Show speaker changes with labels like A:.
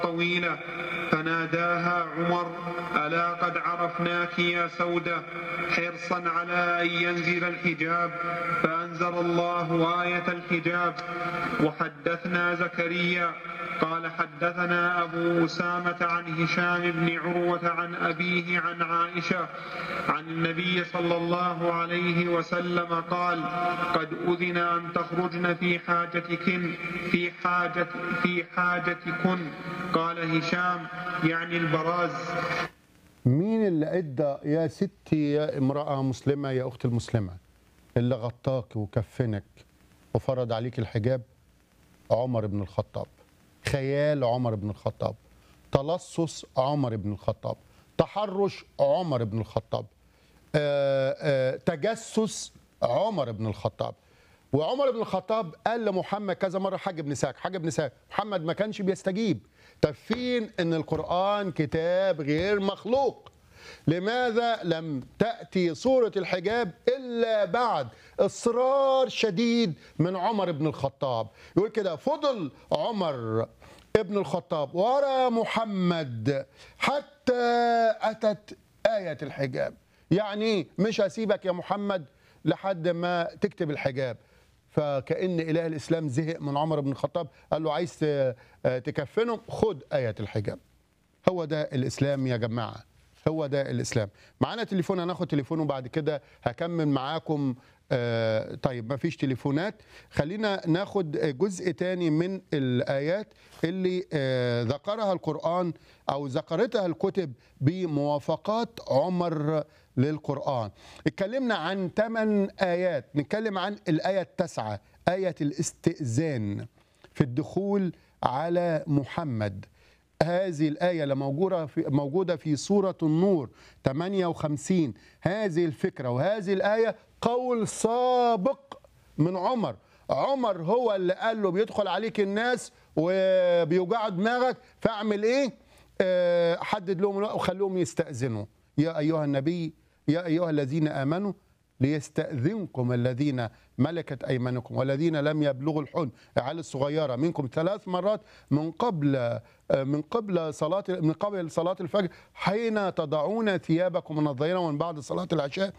A: طويلة فناداها عمر ألا قد عرفناك يا سودة حرصا على أن ينزل الحجاب فأنزل الله آية الحجاب وحدثنا زكريا قال حدثنا أبو أسامة عن هشام بن عروة عن أبيه عن عائشة عن النبي صلى الله عليه وسلم قال قد أذن أن تخرجن في حاجتكن في حاجة في حاجتكن قال هشام يعني البراز
B: مين اللي ادى يا ستي يا امراه مسلمه يا اخت المسلمه اللي غطاك وكفنك وفرض عليك الحجاب عمر بن الخطاب خيال عمر بن الخطاب تلصص عمر بن الخطاب تحرش عمر بن الخطاب آه، آه، تجسس عمر بن الخطاب وعمر بن الخطاب قال لمحمد كذا مره حاجب نساك حاجب نساك محمد ما كانش بيستجيب طب فين ان القران كتاب غير مخلوق لماذا لم تاتي سوره الحجاب الا بعد اصرار شديد من عمر بن الخطاب يقول كده فضل عمر ابن الخطاب ورا محمد حتى اتت ايه الحجاب يعني إيه؟ مش هسيبك يا محمد لحد ما تكتب الحجاب فكأن إله الإسلام زهق من عمر بن الخطاب قال له عايز ت- تكفنهم خد آية الحجاب هو ده الإسلام يا جماعة هو ده الإسلام معانا تليفون هناخد تليفون وبعد كده هكمل معاكم آه طيب ما فيش تليفونات خلينا ناخد جزء تاني من الآيات اللي آه ذكرها القرآن أو ذكرتها الكتب بموافقات عمر للقرآن اتكلمنا عن ثمان آيات نتكلم عن الآية التاسعة آية الاستئذان في الدخول على محمد هذه الآية اللي موجودة في موجودة في سورة النور 58 هذه الفكرة وهذه الآية قول سابق من عمر عمر هو اللي قال له بيدخل عليك الناس وبيوجعوا دماغك فاعمل ايه آه، حدد لهم الوقت وخليهم يستأذنوا يا أيها النبي يا أيها الذين آمنوا ليستأذنكم الذين ملكت أيمانكم والذين لم يبلغوا الحلم العيال الصغيرة منكم ثلاث مرات من قبل من قبل صلاة من قبل صلاة الفجر حين تضعون ثيابكم من الظهيرة ومن بعد صلاة العشاء